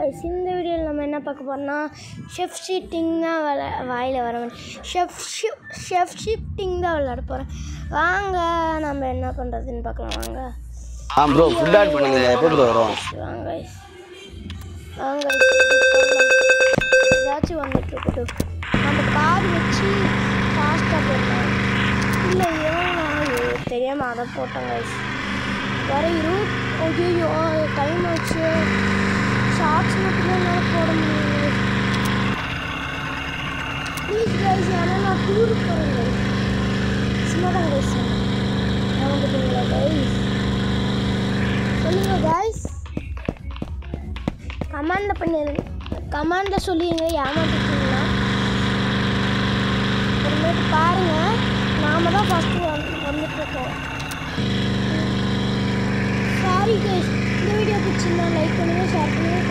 guys இந்த வீடியோவில் நம்ம என்ன பார்க்க போறோம்னா ஷெஃப் ஷீட்டிங் தான் விளா வாயில் வர ஷெஃப் ஷெஃப் ஷிஃப்டிங் தான் விளையாட போகிறேன் வாங்க நம்ம என்ன பண்ணுறதுன்னு பார்க்கலாம் வாங்க ஆ ப்ரோ ஃபுட் ஆட் பண்ணுங்க எப்போ ப்ரோ வரும் வாங்க guys. வாங்க guys, இப்ப போகலாம். ஏதாச்சும் வந்துட்டு இருக்கட்டும் நம்ம கார் வச்சு ஃபாஸ்ட்டாக போடலாம் இல்லை ஏன் தெரியாமல் அதை போட்டோம் guys வர ரூட் ஐயோ டைம் ஆச்சு ஷார்ட்ஸ் மட்டும் தான் என்னால் போட முடியும் ப்ளீஸ் கைஸ் ஆனால் நான் டூருக்கு போகிறேன் கைஸ் சும்மா தான் கைஸ் ஞாபகத்துங்களா கைஸ் சொல்லுங்கள் கைஸ் கமாண்டில் பண்ணிடுங்க கமாண்டில் சொல்லிடுங்க ஏமாத்திட்டீங்கன்னா அப்புறமேட்டு பாருங்கள் நாம தான் ஃபஸ்ட்டு வந்துட்டுருக்கோம் சாரி கைஸ் இந்த வீடியோ பிடிச்சிருந்தா லைக் பண்ணுங்கள் ஷேர் பண்ணுங்கள்